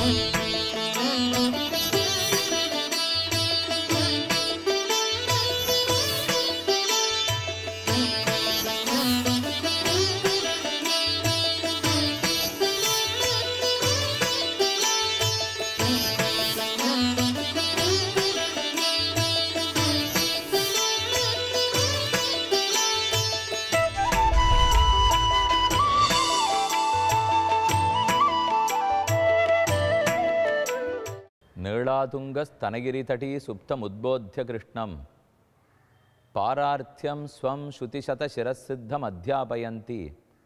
நீளாதுங்கஸ்தனகிரிதடீ சுப்தமுத்போத்திய கிருஷ்ணம் பாரார்த்தியம் ஸ்வம் ஸ்ருதிசதசிரசித்தம் அத்தியாபயந்தி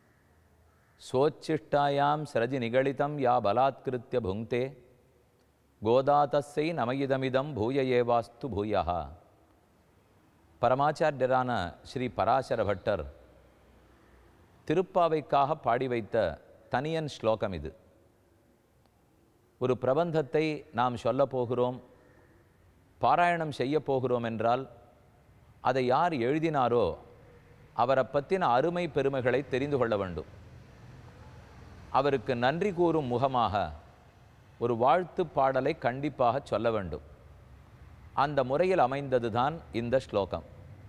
சோச்சிஷ்டாயாம் சிரஜி நிகழிதம் யா பலாத்கிருத்திய புங்க்தே கோதாதஸ்ஸை நமயிதமிதம் பூய ஏவாஸ்து பூயா பரமாச்சாரியரான ஸ்ரீ பராசர பட்டர் திருப்பாவைக்காக பாடி வைத்த தனியன் ஸ்லோகம் இது ஒரு பிரபந்தத்தை நாம் சொல்லப் போகிறோம் பாராயணம் செய்ய போகிறோம் என்றால் அதை யார் எழுதினாரோ அவரை பற்றின அருமை பெருமைகளை தெரிந்து கொள்ள வேண்டும் அவருக்கு நன்றி கூறும் முகமாக ஒரு வாழ்த்து பாடலை கண்டிப்பாக சொல்ல வேண்டும் அந்த முறையில் அமைந்ததுதான் இந்த ஸ்லோகம்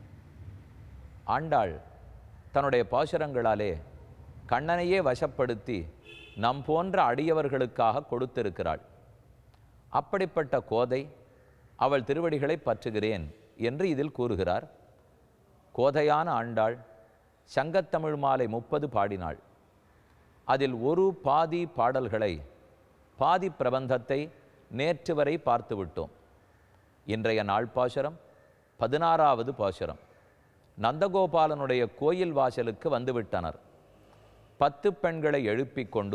ஆண்டாள் தன்னுடைய பாசுரங்களாலே கண்ணனையே வசப்படுத்தி நம் போன்ற அடியவர்களுக்காக கொடுத்திருக்கிறாள் அப்படிப்பட்ட கோதை அவள் திருவடிகளை பற்றுகிறேன் என்று இதில் கூறுகிறார் கோதையான ஆண்டாள் சங்கத்தமிழ் மாலை முப்பது பாடினாள் அதில் ஒரு பாதி பாடல்களை பாதி பிரபந்தத்தை நேற்று வரை பார்த்து விட்டோம் இன்றைய நாள் பாசுரம் பதினாறாவது பாசுரம் நந்தகோபாலனுடைய கோயில் வாசலுக்கு வந்துவிட்டனர் பத்து பெண்களை எழுப்பிக் கொண்டு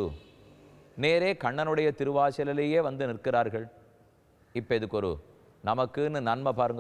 நேரே கண்ணனுடைய திருவாசலிலேயே வந்து நிற்கிறார்கள் இப்போ இதுக்கு ஒரு நமக்குன்னு நன்மை பாருங்க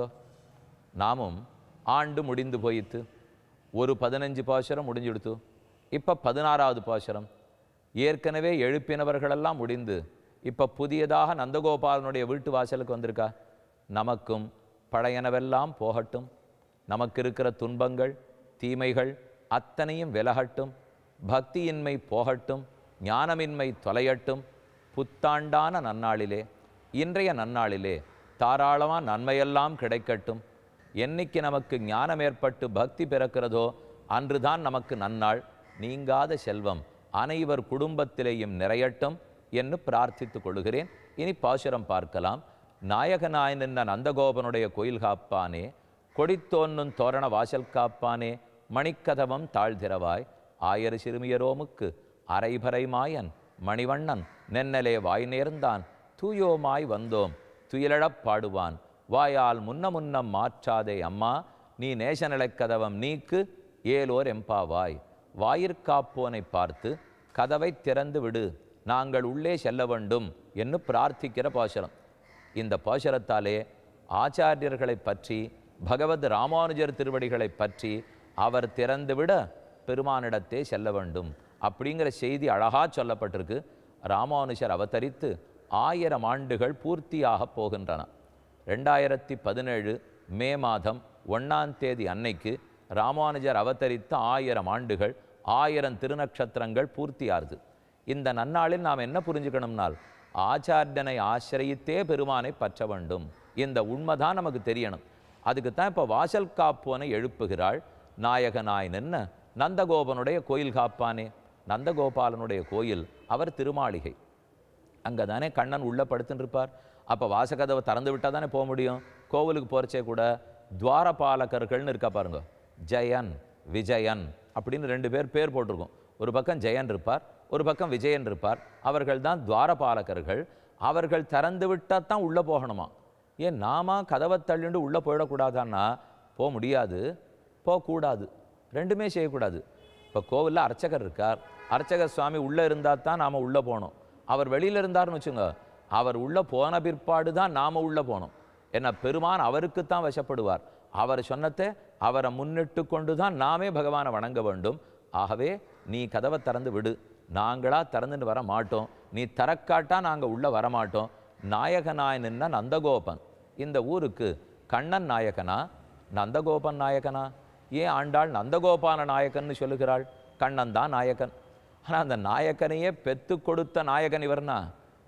நாமும் ஆண்டு முடிந்து போயிட்டு ஒரு பதினஞ்சு பாசுரம் முடிஞ்சுடுத்து இப்போ பதினாறாவது பாசுரம் ஏற்கனவே எழுப்பினவர்களெல்லாம் முடிந்து இப்போ புதியதாக நந்தகோபாலனுடைய வீட்டு வாசலுக்கு வந்திருக்கா நமக்கும் பழையனவெல்லாம் போகட்டும் நமக்கு இருக்கிற துன்பங்கள் தீமைகள் அத்தனையும் விலகட்டும் பக்தியின்மை போகட்டும் ஞானமின்மை தொலையட்டும் புத்தாண்டான நன்னாளிலே இன்றைய நன்னாளிலே தாராளமாக நன்மையெல்லாம் கிடைக்கட்டும் என்னைக்கு நமக்கு ஞானம் ஏற்பட்டு பக்தி பிறக்கிறதோ அன்றுதான் நமக்கு நன்னாள் நீங்காத செல்வம் அனைவர் குடும்பத்திலேயும் நிறையட்டும் என்று பிரார்த்தித்துக் கொள்கிறேன் இனி பாசுரம் பார்க்கலாம் நாயகனாய் நின்ற நந்தகோபனுடைய கோயில் காப்பானே கொடித்தோன்னும் தோரண வாசல் காப்பானே மணிக்கதவம் தாழ்திரவாய் ஆயர் சிறுமியரோமுக்கு அரைபறை மாயன் மணிவண்ணன் நென்னலே வாய் நேர்ந்தான் தூயோமாய் வந்தோம் துயிலழப் பாடுவான் வாயால் முன்ன முன்னம் மாற்றாதே அம்மா நீ நேசநிலைக்கதவம் நீக்கு ஏலோர் எம்பாவாய் வாயிற்காப்போனை பார்த்து கதவை திறந்து விடு நாங்கள் உள்ளே செல்ல வேண்டும் என்று பிரார்த்திக்கிற பாசுரம் இந்த பாசுரத்தாலே ஆச்சாரியர்களை பற்றி பகவத் ராமானுஜர் திருவடிகளை பற்றி அவர் திறந்துவிட பெருமானிடத்தே செல்ல வேண்டும் அப்படிங்கிற செய்தி அழகா சொல்லப்பட்டிருக்கு ராமானுஜர் அவதரித்து ஆயிரம் ஆண்டுகள் பூர்த்தியாக போகின்றன ரெண்டாயிரத்தி பதினேழு மே மாதம் ஒன்றாம் தேதி அன்னைக்கு ராமானுஜர் அவதரித்த ஆயிரம் ஆண்டுகள் ஆயிரம் திருநக்ஷத்திரங்கள் பூர்த்தியாகுது இந்த நன்னாளில் நாம் என்ன புரிஞ்சுக்கணும்னால் ஆச்சாரியனை ஆசிரியத்தே பெருமானை பற்ற வேண்டும் இந்த உண்மைதான் நமக்கு தெரியணும் அதுக்கு தான் இப்போ வாசல் காப்போனை எழுப்புகிறாள் நாயகனாய் நின்ன நந்தகோபனுடைய கோயில் காப்பானே நந்தகோபாலனுடைய கோயில் அவர் திருமாளிகை அங்கே தானே கண்ணன் உள்ளே படுத்துன்னு இருப்பார் அப்போ வாசகதவை திறந்து விட்டால் தானே போக முடியும் கோவிலுக்கு போகிறச்சே கூட துவாரபாலகர்கள்னு இருக்கா பாருங்க ஜெயன் விஜயன் அப்படின்னு ரெண்டு பேர் பேர் போட்டிருக்கோம் ஒரு பக்கம் ஜெயன் இருப்பார் ஒரு பக்கம் விஜயன் இருப்பார் அவர்கள் தான் துவாரபாலகர்கள் அவர்கள் திறந்து விட்டால் தான் உள்ளே போகணுமா ஏன் நாம கதவை தள்ளிண்டு உள்ளே போயிடக்கூடாதான்னா போக முடியாது போகக்கூடாது ரெண்டுமே செய்யக்கூடாது இப்போ கோவிலில் அர்ச்சகர் இருக்கார் அர்ச்சகர் சுவாமி உள்ளே இருந்தால் தான் நாம் உள்ளே போகணும் அவர் வெளியில் இருந்தார்னு வச்சுங்க அவர் உள்ளே போன பிற்பாடு தான் நாம் உள்ளே போகணும் ஏன்னா பெருமான் அவருக்கு தான் வசப்படுவார் அவர் சொன்னத்தை அவரை முன்னிட்டு கொண்டு தான் நாமே பகவானை வணங்க வேண்டும் ஆகவே நீ கதவை திறந்து விடு நாங்களா திறந்துட்டு வர மாட்டோம் நீ தரக்காட்டா நாங்கள் உள்ளே வரமாட்டோம் நாயகனாய் நின்ன நந்தகோபன் இந்த ஊருக்கு கண்ணன் நாயகனா நந்தகோபன் நாயகனா ஏன் ஆண்டாள் நந்தகோபால நாயகன்னு சொல்லுகிறாள் கண்ணன் தான் நாயகன் ஆனால் அந்த நாயகனையே பெத்து கொடுத்த நாயகன் இவர்னா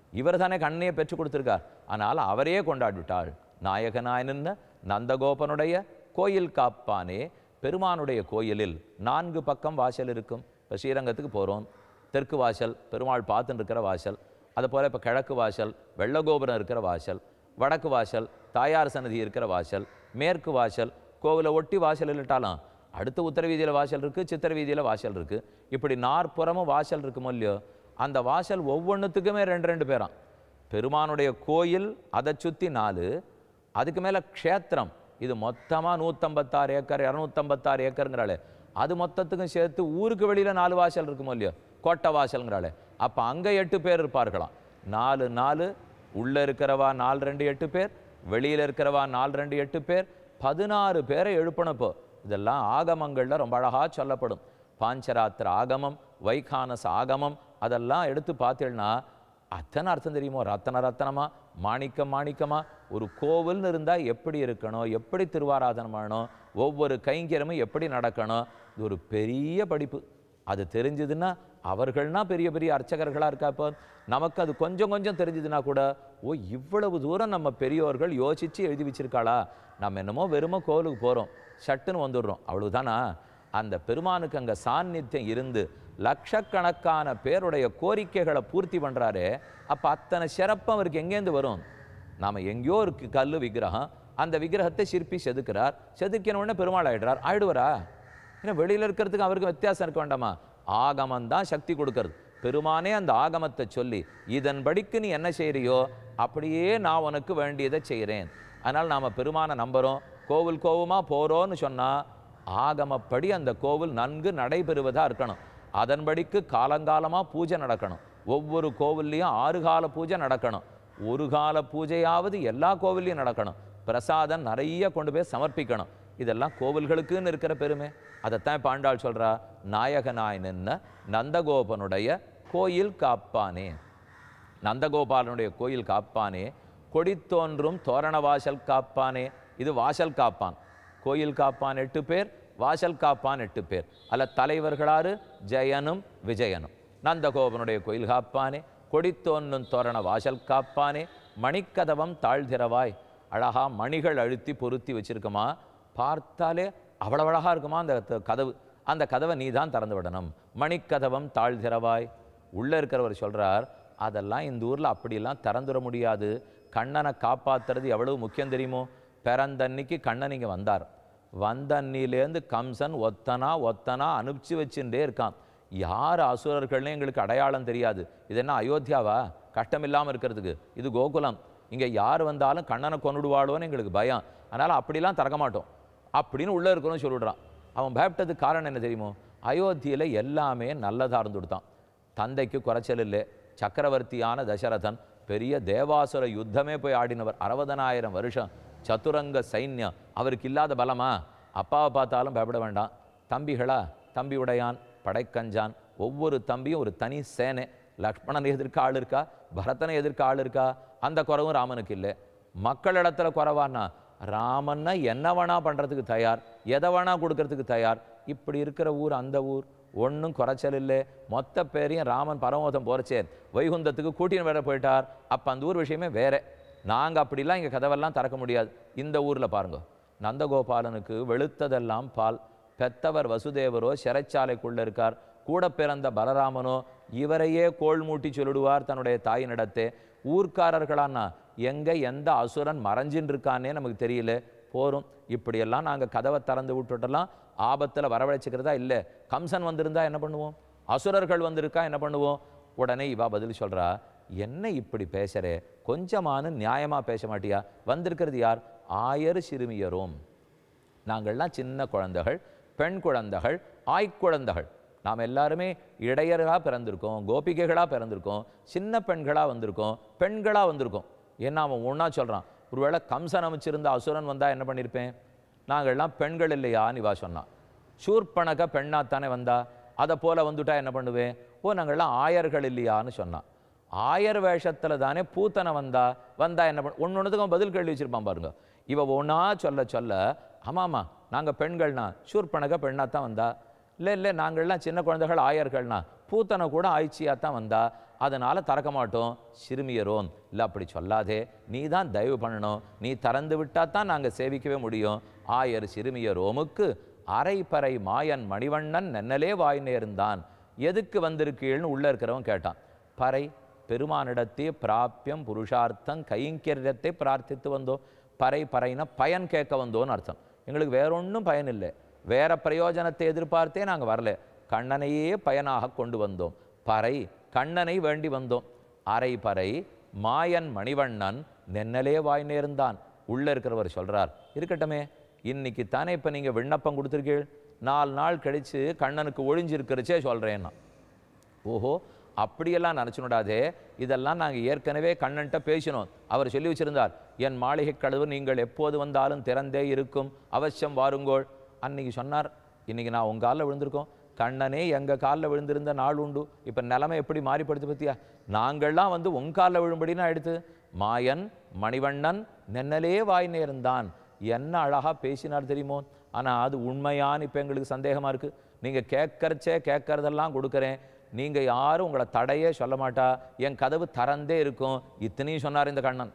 இவர் தானே கண்ணையை பெற்றுக் கொடுத்திருக்கார் ஆனால் அவரையே கொண்டாடிவிட்டாள் நாயகனாய் நின்ற நந்தகோபனுடைய கோயில் காப்பானே பெருமானுடைய கோயிலில் நான்கு பக்கம் வாசல் இருக்கும் இப்போ ஸ்ரீரங்கத்துக்கு போகிறோம் தெற்கு வாசல் பெருமாள் பார்த்துன்னு இருக்கிற வாசல் அது போல் இப்போ கிழக்கு வாசல் வெள்ளகோபுரம் இருக்கிற வாசல் வடக்கு வாசல் தாயார் சன்னதி இருக்கிற வாசல் மேற்கு வாசல் கோவிலை ஒட்டி வாசல் இல்லட்டாலும் அடுத்த உத்தர வீதியில் வாசல் இருக்குது சித்திர வீதியில் வாசல் இருக்குது இப்படி நாற்புறமும் வாசல் இருக்குமோ இல்லையோ அந்த வாசல் ஒவ்வொன்றுத்துக்குமே ரெண்டு ரெண்டு பேராம் பெருமானுடைய கோயில் அதை சுற்றி நாலு அதுக்கு மேலே க்ஷேத்திரம் இது மொத்தமாக நூற்றம்பத்தாறு ஏக்கர் இரநூத்தம்பத்தாறு ஏக்கருங்கிறாளே அது மொத்தத்துக்கும் சேர்த்து ஊருக்கு வெளியில் நாலு வாசல் இருக்குமோ இல்லையோ கோட்டை வாசல்ங்கிறாளே அப்போ அங்கே எட்டு பேர் இருப்பார்களாம் நாலு நாலு உள்ளே இருக்கிறவா நாலு ரெண்டு எட்டு பேர் வெளியில் இருக்கிறவா நாலு ரெண்டு எட்டு பேர் பதினாறு பேரை எழுப்பணும் இப்போ இதெல்லாம் ஆகமங்களில் ரொம்ப அழகாக சொல்லப்படும் பாஞ்சராத்திர ஆகமம் வைகானச ஆகமம் அதெல்லாம் எடுத்து பார்த்தீங்கன்னா அத்தனை அர்த்தம் தெரியுமோ ரத்தன ரத்தனமா மாணிக்கம் மாணிக்கமா ஒரு கோவில்னு இருந்தால் எப்படி இருக்கணும் எப்படி திருவாராதனம் பண்ணணும் ஒவ்வொரு கைங்கரமும் எப்படி நடக்கணும் இது ஒரு பெரிய படிப்பு அது தெரிஞ்சதுன்னா அவர்கள்னா பெரிய பெரிய அர்ச்சகர்களாக இருக்கா இப்போ நமக்கு அது கொஞ்சம் கொஞ்சம் தெரிஞ்சதுன்னா கூட ஓ இவ்வளவு தூரம் நம்ம பெரியோர்கள் யோசித்து எழுதி வச்சிருக்காளா நம்ம என்னமோ வெறுமோ கோவிலுக்கு போகிறோம் சட்டுன்னு வந்துடுறோம் அவ்வளவுதானா அந்த பெருமானுக்கு அங்கே சாநித்தியம் இருந்து லட்சக்கணக்கான பேருடைய கோரிக்கைகளை பூர்த்தி பண்ணுறாரு அப்போ அத்தனை சிறப்பு அவருக்கு எங்கேருந்து வரும் நாம் எங்கேயோ இருக்கு கல் விக்கிரகம் அந்த விக்கிரகத்தை சிற்பி செதுக்கிறார் செதுக்கின உடனே பெருமாள் ஆயிடுறார் ஆயிடுவாரா ஏன்னா வெளியில் இருக்கிறதுக்கு அவருக்கு வித்தியாசம் இருக்க வேண்டாமா ஆகமம் தான் சக்தி கொடுக்கறது பெருமானே அந்த ஆகமத்தை சொல்லி இதன்படிக்கு நீ என்ன செய்கிறியோ அப்படியே நான் உனக்கு வேண்டியதை செய்கிறேன் அதனால் நாம் பெருமானை நம்புகிறோம் கோவில் கோவமாக போகிறோன்னு சொன்னால் ஆகமப்படி அந்த கோவில் நன்கு நடைபெறுவதாக இருக்கணும் அதன்படிக்கு காலங்காலமாக பூஜை நடக்கணும் ஒவ்வொரு கோவில்லையும் ஆறு கால பூஜை நடக்கணும் ஒரு கால பூஜையாவது எல்லா கோவில்லையும் நடக்கணும் பிரசாதம் நிறைய கொண்டு போய் சமர்ப்பிக்கணும் இதெல்லாம் கோவில்களுக்குன்னு இருக்கிற பெருமை அதைத்தான் இப்ப ஆண்டாள் சொல்றா நாயகனாய் நின்ன நந்தகோபனுடைய கோயில் காப்பானே நந்தகோபாலனுடைய கோயில் காப்பானே கொடி தோன்றும் தோரண வாசல் காப்பானே இது வாசல் காப்பான் கோயில் காப்பான் எட்டு பேர் வாசல் காப்பான் எட்டு பேர் அல்ல தலைவர்களாறு ஜெயனும் விஜயனும் நந்தகோபனுடைய கோயில் காப்பானே கொடி தோன்றும் தோரண வாசல் காப்பானே மணிக்கதவம் தாழ்திரவாய் அழகா மணிகள் அழுத்தி பொருத்தி வச்சிருக்கமா பார்த்தாலே அவ்வளவு அழகா இருக்குமா அந்த த- கதவு அந்த கதவை நீ தான் திறந்து விடணும் மணிக்கதவம் தாழ்திரவாய் உள்ள இருக்கிறவர் சொல்றார் அதெல்லாம் இந்த ஊர்ல அப்படியெல்லாம் திறந்துட முடியாது கண்ணனை காப்பாத்துறது எவ்வளவு முக்கியம் தெரியுமோ பிறந்தன்னைக்கு கண்ணன் இங்க வந்தார் வந்த அன்னிலேருந்து கம்சன் ஒத்தனா ஒத்தனா அனுப்பிச்சு வச்சுட்டே இருக்கான் யார் அசுரர்கள்னு எங்களுக்கு அடையாளம் தெரியாது இது என்ன அயோத்தியாவா கஷ்டம் இல்லாமல் இருக்கிறதுக்கு இது கோகுலம் இங்கே யார் வந்தாலும் கண்ணனை கொண்டுடுவாளோன்னு எங்களுக்கு பயம் அதனால் அப்படிலாம் திறக்க மாட்டோம் அப்படின்னு உள்ளே இருக்கணும்னு சொல்லிவிடுறான் அவன் பயப்பட்டதுக்கு காரணம் என்ன தெரியுமோ அயோத்தியில் எல்லாமே நல்லதாக இருந்துடுத்தான் தந்தைக்கு குறைச்சல் இல்லை சக்கரவர்த்தியான தசரதன் பெரிய தேவாசுர யுத்தமே போய் ஆடினவர் அறுபதனாயிரம் வருஷம் சதுரங்க சைன்யம் அவருக்கு இல்லாத பலமா அப்பாவை பார்த்தாலும் பயப்பட வேண்டாம் தம்பிகளா தம்பி உடையான் படைக்கஞ்சான் ஒவ்வொரு தம்பியும் ஒரு தனி சேனை லக்ஷ்மணன் எதிர்க்க ஆள் இருக்கா பரதனை எதிர்க்க ஆள் இருக்கா அந்த குறவும் ராமனுக்கு இல்லை மக்களிடத்துல குறைவான்னா ராமன்னா என்ன வேணா பண்றதுக்கு தயார் எதை வேணா கொடுக்கறதுக்கு தயார் இப்படி இருக்கிற ஊர் அந்த ஊர் ஒன்றும் குறைச்சல் இல்லை மொத்த பேரையும் ராமன் பரமோதம் போறச்சே வைகுந்தத்துக்கு கூட்டின்னு வேற போயிட்டார் அப்போ அந்த ஊர் விஷயமே வேற நாங்கள் அப்படிலாம் இங்கே கதவெல்லாம் திறக்க முடியாது இந்த ஊரில் பாருங்க நந்தகோபாலனுக்கு வெளுத்ததெல்லாம் பால் பெத்தவர் வசுதேவரோ சிறைச்சாலைக்குள்ள இருக்கார் கூட பிறந்த பலராமனோ இவரையே கோள் மூட்டி சொல்லிடுவார் தன்னுடைய தாயினிடத்தே ஊர்க்காரர்களான்னா எங்க எந்த அசுரன் மறைஞ்சின்னு இருக்கானே நமக்கு தெரியல போரும் இப்படியெல்லாம் நாங்கள் கதவை திறந்து விட்டுட்டெல்லாம் ஆபத்தில் வரவழைச்சிக்கிறதா இல்லை கம்சன் வந்திருந்தா என்ன பண்ணுவோம் அசுரர்கள் வந்திருக்கா என்ன பண்ணுவோம் உடனே இவா பதில் சொல்றா என்ன இப்படி பேசுறே கொஞ்சமான நியாயமா பேச மாட்டியா வந்திருக்கிறது யார் ஆயர் சிறுமியரும் நாங்கள்லாம் சின்ன குழந்தைகள் பெண் குழந்தைகள் ஆய்க்குழந்தைகள் நாம் எல்லாருமே இடையர்களாக பிறந்திருக்கோம் கோபிகைகளாக பிறந்திருக்கோம் சின்ன பெண்களாக வந்திருக்கோம் பெண்களாக வந்திருக்கோம் ஏன்னா அவன் ஒன்றா சொல்கிறான் ஒருவேளை கம்சன் அமைச்சிருந்த அசுரன் வந்தால் என்ன பண்ணியிருப்பேன் நாங்கள்லாம் பெண்கள் இல்லையான்னு இவா சொன்னான் சூர்பனக பெண்ணாத்தானே வந்தா அதை போல வந்துட்டா என்ன பண்ணுவேன் ஓ நாங்கள்லாம் ஆயர்கள் இல்லையான்னு சொன்னான் ஆயர் வேஷத்தில் தானே பூத்தனை வந்தா வந்தா என்ன பண்ண ஒன்று ஒன்றுத்துக்கும் பதில் கேள்வி வச்சிருப்பான் பாருங்க இவ ஒன்றா சொல்ல சொல்ல ஆமாம்மா நாங்கள் பெண்கள்னா சூர்பனக பெண்ணாக தான் வந்தா இல்லை இல்லை நாங்கள்லாம் சின்ன குழந்தைகள் ஆயர்கள்னா பூத்தனை கூட ஆய்ச்சியாக தான் வந்தா அதனால் திறக்க மாட்டோம் சிறுமியரோம் இல்லை அப்படி சொல்லாதே நீ தான் தயவு பண்ணணும் நீ திறந்து விட்டால் தான் நாங்கள் சேவிக்கவே முடியும் ஆயர் சிறுமியரோமுக்கு அரைப்பறை மாயன் மணிவண்ணன் நென்னலே வாய் நேர்ந்தான் எதுக்கு வந்திருக்கீள்னு உள்ளே இருக்கிறவன் கேட்டான் பறை பெருமானிடத்தே பிராப்பியம் புருஷார்த்தம் கைங்கரியத்தை பிரார்த்தித்து வந்தோம் பறை பறைனா பயன் கேட்க வந்தோன்னு அர்த்தம் எங்களுக்கு வேற ஒன்றும் பயன் இல்லை வேற பிரயோஜனத்தை எதிர்பார்த்தே நாங்கள் வரல கண்ணனையே பயனாக கொண்டு வந்தோம் பறை கண்ணனை வேண்டி வந்தோம் அரை பறை மாயன் மணிவண்ணன் நென்னலே வாய் நேர்ந்தான் உள்ள இருக்கிறவர் சொல்றார் இருக்கட்டுமே இன்னைக்கு தானே இப்போ நீங்கள் விண்ணப்பம் கொடுத்துருக்கீள் நாலு நாள் கழிச்சு கண்ணனுக்கு ஒழிஞ்சிருக்கிறச்சே சொல்கிறேன்னா ஓஹோ அப்படியெல்லாம் நினச்சுடாதே இதெல்லாம் நாங்கள் ஏற்கனவே கண்ணன்ட்ட பேசினோம் அவர் சொல்லி வச்சிருந்தார் என் மாளிகை கதவு நீங்கள் எப்போது வந்தாலும் திறந்தே இருக்கும் அவசியம் வாருங்கோள் அன்னைக்கு சொன்னார் இன்னைக்கு நான் உங்க காலில் விழுந்திருக்கோம் கண்ணனே எங்க காலில் விழுந்திருந்த நாள் உண்டு இப்போ நிலைமை எப்படி மாறிப்படுத்து பத்தியா நாங்கள்லாம் வந்து உங்க காலில் விழும்படினா எடுத்து மாயன் மணிவண்ணன் நென்னலே வாய் நேர்ந்தான் என்ன அழகா பேசினார் தெரியுமோ ஆனா அது உண்மையான்னு இப்போ எங்களுக்கு சந்தேகமா இருக்கு நீங்க கேட்கறச்சே கேட்கறதெல்லாம் கொடுக்குறேன் நீங்க யாரும் உங்களை தடையே சொல்ல மாட்டா என் கதவு திறந்தே இருக்கும் இத்தனையும் சொன்னார் இந்த கண்ணன்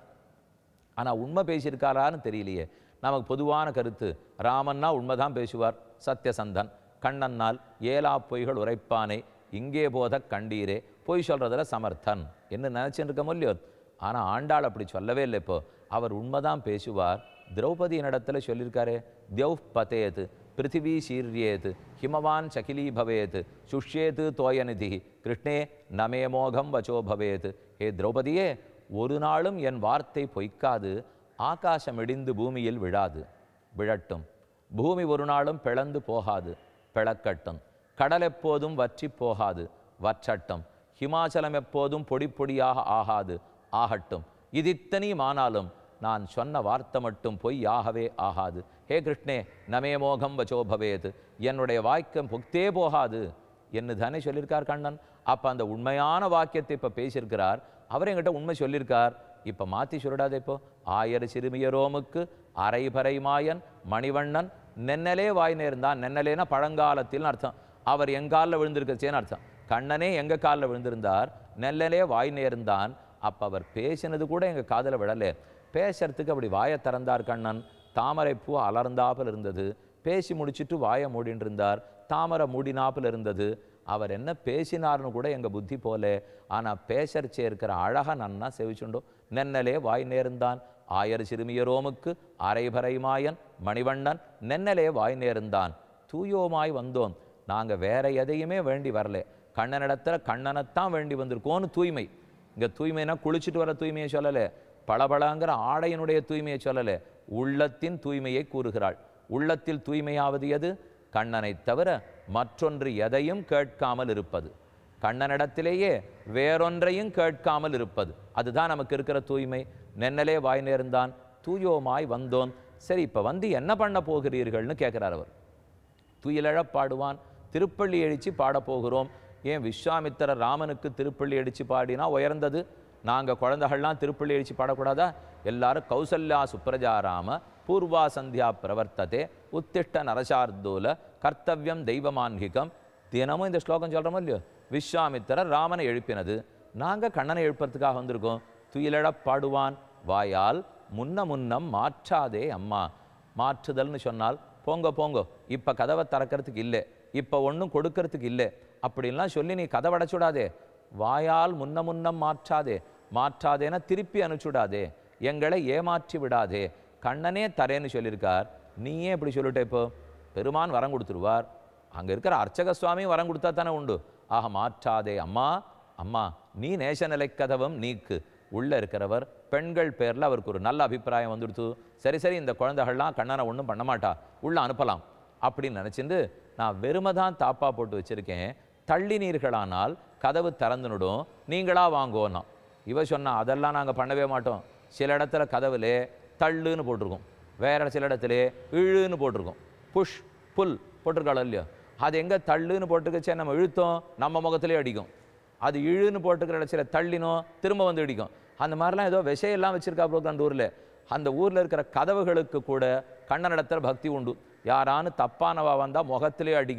ஆனா உண்மை பேசியிருக்காரான்னு தெரியலையே நமக்கு பொதுவான கருத்து ராமன்னா உண்மைதான் பேசுவார் சத்யசந்தன் கண்ணன்னால் ஏலா பொய்கள் உரைப்பானே இங்கே போத கண்டீரே பொய் சொல்றதுல சமர்த்தன் என்ன நினைச்சுட்டு இருக்க இல்லையோ ஆனா ஆண்டாள் அப்படி சொல்லவே இல்லை இப்போ அவர் உண்மைதான் பேசுவார் திரௌபதியின் இடத்துல சொல்லியிருக்காரே தியௌ பதேத் பிருத்திவி சீர்யேத் ஹிமவான் சகிலீ பவேத் சுஷ்யேத் தோயநிதி கிருஷ்ணே நமே மோகம் வச்சோ பவேத் ஹே திரௌபதியே ஒரு நாளும் என் வார்த்தை பொய்க்காது ஆகாசம் இடிந்து பூமியில் விழாது விழட்டும் பூமி ஒரு நாளும் பிளந்து போகாது பிளக்கட்டும் கடல் எப்போதும் வற்றி போகாது வற்றட்டும் ஹிமாச்சலம் எப்போதும் பொடி பொடியாக ஆகாது ஆகட்டும் இது இத்தனையும் ஆனாலும் நான் சொன்ன வார்த்தை மட்டும் பொய்யாகவே ஆகாது ஹே கிருஷ்ணே நமே மோகம் வச்சோ பவேத் என்னுடைய வாய்க்கம் பொக்தே போகாது என்று தானே சொல்லியிருக்கார் கண்ணன் அப்ப அந்த உண்மையான வாக்கியத்தை இப்ப பேசியிருக்கிறார் அவர் என்கிட்ட உண்மை சொல்லியிருக்கார் இப்ப மாத்தி சொல்லிடாதே இப்போ ஆயர் சிறுமியரோமுக்கு அரைபறை மாயன் மணிவண்ணன் நென்னலே வாய் நேர்ந்தான் நென்னலேனா பழங்காலத்தில் அர்த்தம் அவர் எங்காலில் விழுந்திருக்கச்சேன்னு அர்த்தம் கண்ணனே எங்க காலில் விழுந்திருந்தார் நெல்லலே வாய் நேர்ந்தான் அப்ப அவர் பேசினது கூட எங்க காதுல விழலே பேசுறதுக்கு அப்படி வாயை திறந்தார் கண்ணன் தாமரைப்பூ அலர்ந்தாப்புல இருந்தது பேசி முடிச்சிட்டு வாயை மூடின்னு இருந்தார் தாமரை மூடினாப்புல இருந்தது அவர் என்ன பேசினார்னு கூட எங்க புத்தி போலே ஆனா பேசறச்சே இருக்கிற அழகா நன்னா செவிச்சுண்டோம் நென்னலே வாய் நேர்ந்தான் ஆயர் சிறுமியரோமுக்கு அரைபறை மாயன் மணிவண்ணன் நென்னலே வாய் நேர்ந்தான் தூயோமாய் வந்தோம் நாங்க வேற எதையுமே வேண்டி வரல கண்ணனிடத்துல கண்ணனைத்தான் வேண்டி வந்திருக்கோன்னு தூய்மை இங்க தூய்மைனா குளிச்சுட்டு வர தூய்மையை சொல்லலை பளபளங்கிற ஆடையினுடைய தூய்மையை சொல்லலை உள்ளத்தின் தூய்மையை கூறுகிறாள் உள்ளத்தில் தூய்மையாவது எது கண்ணனைத் தவிர மற்றொன்று எதையும் கேட்காமல் இருப்பது கண்ணனிடத்திலேயே வேறொன்றையும் கேட்காமல் இருப்பது அதுதான் நமக்கு இருக்கிற தூய்மை நென்னலே வாய் நேர்ந்தான் தூயோமாய் வந்தோன் சரி இப்ப வந்து என்ன பண்ண போகிறீர்கள்னு கேட்கிறார் அவர் துயிலழப் பாடுவான் திருப்பள்ளி எழுச்சி பாடப் போகிறோம் ஏன் விஸ்வாமித்திரர் ராமனுக்கு திருப்பள்ளி எழுச்சி பாடினா உயர்ந்தது நாங்க குழந்தைகள்லாம் திருப்பள்ளி எழுச்சி பாடக்கூடாதா எல்லாரும் கௌசல்யா சுப்ரஜாராம பூர்வா சந்தியா பிரவர்த்ததே உத்திஷ்ட நரசார்தூல கர்த்தவ்யம் தெய்வமான்கிகம் தினமும் இந்த ஸ்லோகம் சொல்றோமோ இல்லையோ விஸ்வாமித்திரர் ராமனை எழுப்பினது நாங்க கண்ணனை எழுப்புறதுக்காக வந்திருக்கோம் துயிலழப் பாடுவான் வாயால் முன்ன முன்னம் மாற்றாதே அம்மா மாற்றுதல்னு சொன்னால் போங்க போங்க இப்ப கதவை திறக்கிறதுக்கு இல்லை இப்ப ஒண்ணும் கொடுக்கறதுக்கு இல்லை அப்படின்லாம் சொல்லி நீ கதவை அடைச்சுடாதே வாயால் முன்ன முன்னம் மாற்றாதே மாற்றாதேன்னா திருப்பி அனுப்பிச்சுடாதே எங்களை ஏமாற்றி விடாதே கண்ணனே தரேன்னு சொல்லியிருக்கார் நீயே இப்படி சொல்லிட்ட இப்போ பெருமான் வரம் கொடுத்துருவார் அங்க இருக்கிற அர்ச்சக சுவாமியும் வரம் கொடுத்தா தானே உண்டு ஆக மாற்றாதே அம்மா அம்மா நீ நேசநிலை கதவம் நீக்கு உள்ள இருக்கிறவர் பெண்கள் பேர்ல அவருக்கு ஒரு நல்ல அபிப்பிராயம் வந்துடுத்து சரி சரி இந்த குழந்தைகள்லாம் கண்ணனை ஒண்ணும் பண்ண மாட்டா உள்ள அனுப்பலாம் அப்படின்னு நினைச்சிட்டு நான் வெறுமை தான் தாப்பா போட்டு வச்சிருக்கேன் தள்ளினீர்களானால் கதவு திறந்துனுடும் நீங்களா வாங்கோன்னா இவ சொன்னா அதெல்லாம் நாங்க பண்ணவே மாட்டோம் சில இடத்துல கதவுலே தள்ளுன்னு போட்டிருக்கோம் வேற சில இடத்துல இழுன்னு போட்டிருக்கோம் புஷ் புல் போட்டிருக்காளோ இல்லையோ அது எங்க தள்ளுன்னு போட்டுக்கச்சே நம்ம இழுத்தோம் நம்ம முகத்திலே அடிக்கும் அது இழுன்னு போட்டுக்கிற இடத்துல தள்ளினோம் திரும்ப வந்து இடிக்கும் அந்த மாதிரிலாம் ஏதோ விஷயெல்லாம் வச்சிருக்கா போல அந்த ஊர்ல அந்த ஊர்ல இருக்கிற கதவுகளுக்கு கூட கண்ணனிடத்துல பக்தி உண்டு யாரானு தப்பானவா வந்தா முகத்திலே அடிக்குமா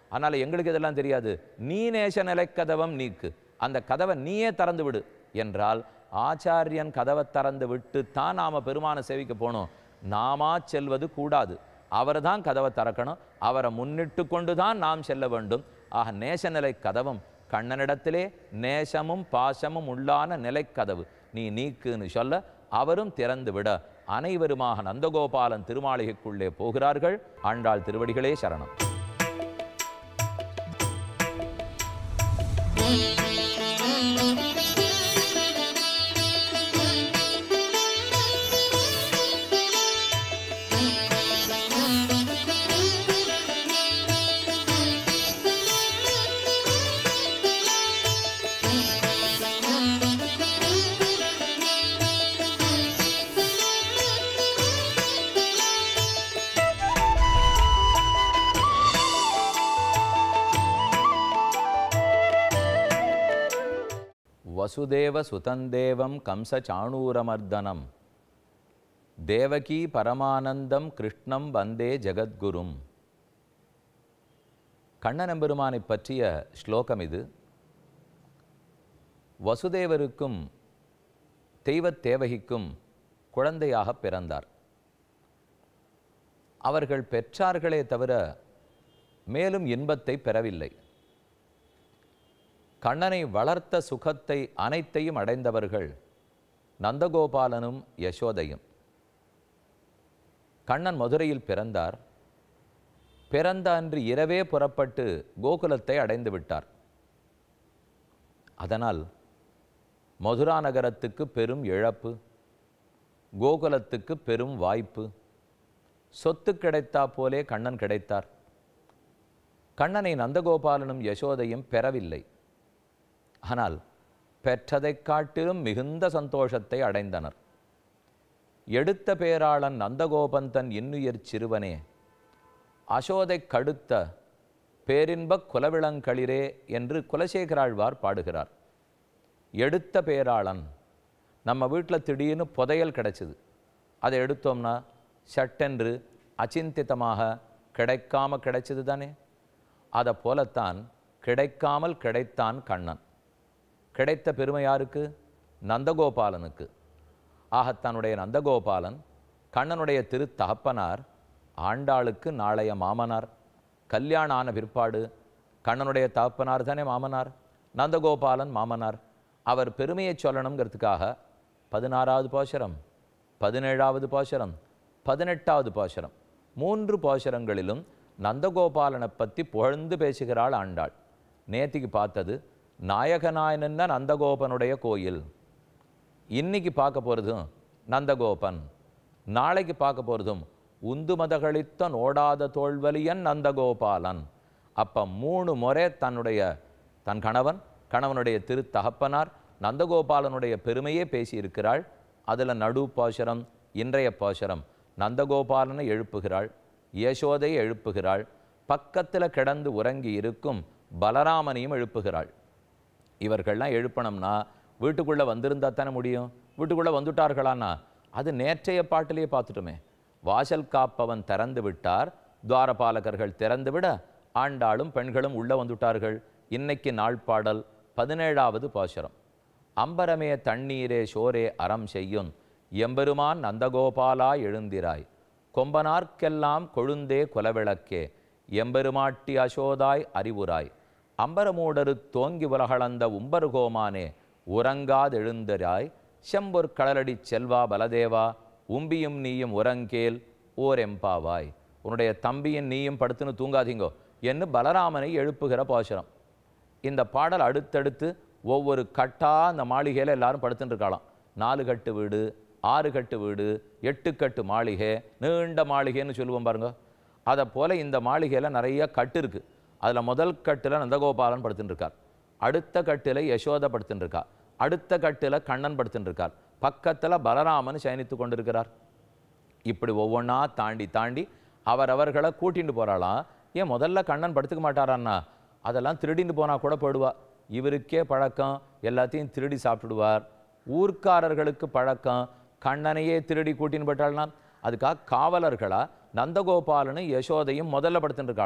அதனால் எங்களுக்கு இதெல்லாம் தெரியாது நீ நேச நிலைக்கதவம் நீக்கு அந்த கதவை நீயே திறந்து விடு என்றால் ஆச்சாரியன் கதவை திறந்து விட்டு தான் நாம பெருமானை சேவிக்க போகணும் நாமா செல்வது கூடாது அவர் தான் கதவை திறக்கணும் அவரை முன்னிட்டு கொண்டு தான் நாம் செல்ல வேண்டும் ஆக நேசநிலை கதவும் கண்ணனிடத்திலே நேசமும் பாசமும் உள்ளான நிலைக்கதவு நீ நீக்குன்னு சொல்ல அவரும் திறந்து விட அனைவருமாக நந்தகோபாலன் திருமாளிகைக்குள்ளே போகிறார்கள் ஆண்டாள் திருவடிகளே சரணம் வசுதேவ சுதந்தேவம் கம்ச சாணூரமர்தனம் தேவகி பரமானந்தம் கிருஷ்ணம் வந்தே ஜெகத்குரும் கண்ணனெம்பெருமானை பற்றிய ஸ்லோகம் இது வசுதேவருக்கும் தெய்வத் தேவகிக்கும் குழந்தையாக பிறந்தார் அவர்கள் பெற்றார்களே தவிர மேலும் இன்பத்தை பெறவில்லை கண்ணனை வளர்த்த சுகத்தை அனைத்தையும் அடைந்தவர்கள் நந்தகோபாலனும் யசோதையும் கண்ணன் மதுரையில் பிறந்தார் பிறந்த அன்று இரவே புறப்பட்டு கோகுலத்தை அடைந்து விட்டார் அதனால் மதுரா நகரத்துக்கு பெரும் இழப்பு கோகுலத்துக்கு பெரும் வாய்ப்பு சொத்து கிடைத்தா போலே கண்ணன் கிடைத்தார் கண்ணனை நந்தகோபாலனும் யசோதையும் பெறவில்லை ஆனால் பெற்றதைக் காட்டிலும் மிகுந்த சந்தோஷத்தை அடைந்தனர் எடுத்த பேராளன் நந்தகோபன் தன் இன்னுயிர் சிறுவனே அசோதைக் கடுத்த பேரின்பக் குலவிளங்களிரே என்று குலசேகராழ்வார் பாடுகிறார் எடுத்த பேராளன் நம்ம வீட்டில் திடீர்னு புதையல் கிடைச்சிது அதை எடுத்தோம்னா சட்டென்று அச்சிந்திதமாக கிடைக்காம கிடைச்சது தானே அதை போலத்தான் கிடைக்காமல் கிடைத்தான் கண்ணன் கிடைத்த பெருமை யாருக்கு நந்தகோபாலனுக்கு ஆக தன்னுடைய நந்தகோபாலன் கண்ணனுடைய திரு தகப்பனார் ஆண்டாளுக்கு நாளைய மாமனார் கல்யாணம் ஆன பிற்பாடு கண்ணனுடைய தகப்பனார் தானே மாமனார் நந்தகோபாலன் மாமனார் அவர் பெருமையை சொல்லணுங்கிறதுக்காக பதினாறாவது பாசுரம் பதினேழாவது பாசுரம் பதினெட்டாவது பாசுரம் மூன்று பாசுரங்களிலும் நந்தகோபாலனை பற்றி புகழ்ந்து பேசுகிறாள் ஆண்டாள் நேத்திக்கு பார்த்தது நாயகனாய் நின்ன நந்தகோபனுடைய கோயில் இன்னைக்கு பார்க்க போகிறதும் நந்தகோபன் நாளைக்கு பார்க்க போகிறதும் உந்து மதகளித்த நோடாத தோல்வலியன் நந்தகோபாலன் அப்போ மூணு முறை தன்னுடைய தன் கணவன் கணவனுடைய திரு தகப்பனார் நந்தகோபாலனுடைய பெருமையே பேசியிருக்கிறாள் அதில் நடு பாசுரம் இன்றைய பாசுரம் நந்தகோபாலனை எழுப்புகிறாள் யசோதையை எழுப்புகிறாள் பக்கத்தில் கிடந்து உறங்கி இருக்கும் பலராமனையும் எழுப்புகிறாள் இவர்கள்லாம் எழுப்பணும்னா வீட்டுக்குள்ளே வந்திருந்தா தானே முடியும் வீட்டுக்குள்ளே வந்துட்டார்களான்னா அது நேற்றைய பாட்டிலேயே பார்த்துட்டோமே வாசல் காப்பவன் திறந்து விட்டார் துவாரபாலகர்கள் திறந்து விட ஆண்டாளும் பெண்களும் உள்ளே வந்துட்டார்கள் இன்னைக்கு நாள் பாடல் பதினேழாவது பாசுரம் அம்பரமே தண்ணீரே சோரே அறம் செய்யும் எம்பெருமான் நந்தகோபாலா எழுந்திராய் கொம்பனார்க்கெல்லாம் கொழுந்தே குலவிளக்கே எம்பெருமாட்டி அசோதாய் அறிவுராய் அம்பரமூடரு தோங்கி உலகளந்த உம்பருகோமானே உறங்காதெழுந்தராய் செம்பொற் கடலடி செல்வா பலதேவா உம்பியும் நீயும் உறங்கேல் ஓர் எம்பாவாய் உன்னுடைய தம்பியும் நீயும் படுத்துன்னு தூங்காதீங்கோ என்று பலராமனை எழுப்புகிற பாசுரம் இந்த பாடல் அடுத்தடுத்து ஒவ்வொரு கட்டா அந்த மாளிகையில் எல்லாரும் படுத்துட்டு இருக்காளாம் நாலு கட்டு வீடு ஆறு கட்டு வீடு எட்டு கட்டு மாளிகை நீண்ட மாளிகைன்னு சொல்லுவோம் பாருங்க அதை போல இந்த மாளிகையில் நிறைய கட்டு இருக்கு அதில் முதல் கட்டில் நந்தகோபாலன் படுத்துட்டு இருக்கார் அடுத்த கட்டில் யசோதை படுத்துட்டு இருக்கா அடுத்த கட்டில் கண்ணன் படுத்துட்டு இருக்கார் பக்கத்தில் பலராமன் சயனித்து கொண்டிருக்கிறார் இப்படி ஒவ்வொன்றா தாண்டி தாண்டி அவரவர்களை கூட்டிட்டு போகிறாளாம் ஏன் முதல்ல கண்ணன் படுத்துக்க மாட்டாரான்னா அதெல்லாம் திருடிட்டு போனால் கூட போடுவா இவருக்கே பழக்கம் எல்லாத்தையும் திருடி சாப்பிட்டுடுவார் ஊர்க்காரர்களுக்கு பழக்கம் கண்ணனையே திருடி கூட்டின்னு போயிட்டாள்னா அதுக்காக காவலர்களா நந்தகோபாலனும் யசோதையும் முதல்ல படுத்துட்டு இருக்காளாம்